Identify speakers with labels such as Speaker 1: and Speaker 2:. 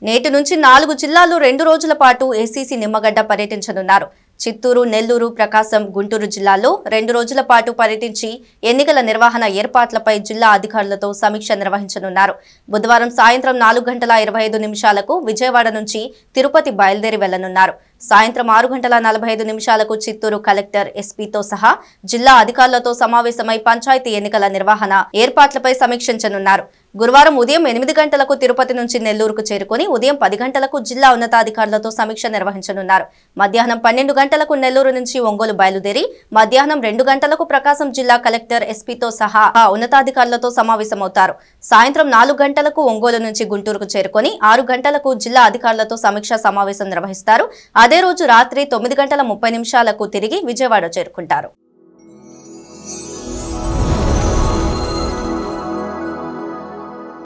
Speaker 1: నేటి నుంచి నాలుగు జిల్లాల్లో రెండు రోజుల పాటు ఏసీసీ నిమ్మగడ్డ పర్యటించనున్నారు చిత్తూరు నెల్లూరు ప్రకాశం గుంటూరు జిల్లాల్లో రెండు రోజుల పాటు పర్యటించి ఎన్నికల నిర్వహణ ఏర్పాట్లపై జిల్లా అధికారులతో సమీక్ష నిర్వహించనున్నారు బుధవారం సాయంత్రం నాలుగు గంటల ఇరవై ఐదు నిమిషాలకు విజయవాడ నుంచి తిరుపతి బయలుదేరి వెళ్లనున్నారు సాయంత్రం ఆరు గంటల నలభై ఐదు నిమిషాలకు చిత్తూరు కలెక్టర్ ఎస్పీతో సహా జిల్లా అధికారులతో సమావేశమై పంచాయతీ ఎన్నికల నిర్వహణ ఏర్పాట్లపై సమీక్షించనున్నారు గురువారం ఉదయం ఎనిమిది గంటలకు తిరుపతి నుంచి నెల్లూరుకు చేరుకుని ఉదయం పది గంటలకు జిల్లా ఉన్నతాధికారులతో సమీక్ష నిర్వహించనున్నారు మధ్యాహ్నం పన్నెండు గంటలకు నెల్లూరు నుంచి ఒంగోలు బయలుదేరి మధ్యాహ్నం రెండు గంటలకు ప్రకాశం జిల్లా కలెక్టర్ ఎస్పీతో సహా ఆ ఉన్నతాధికారులతో సమావేశమవుతారు సాయంత్రం నాలుగు గంటలకు ఒంగోలు నుంచి గుంటూరుకు చేరుకొని ఆరు గంటలకు జిల్లా అధికారులతో సమీక్షా సమావేశం నిర్వహిస్తారు అదే రోజు రాత్రి తొమ్మిది గంటల ముప్పై నిమిషాలకు తిరిగి విజయవాడ చేరుకుంటారు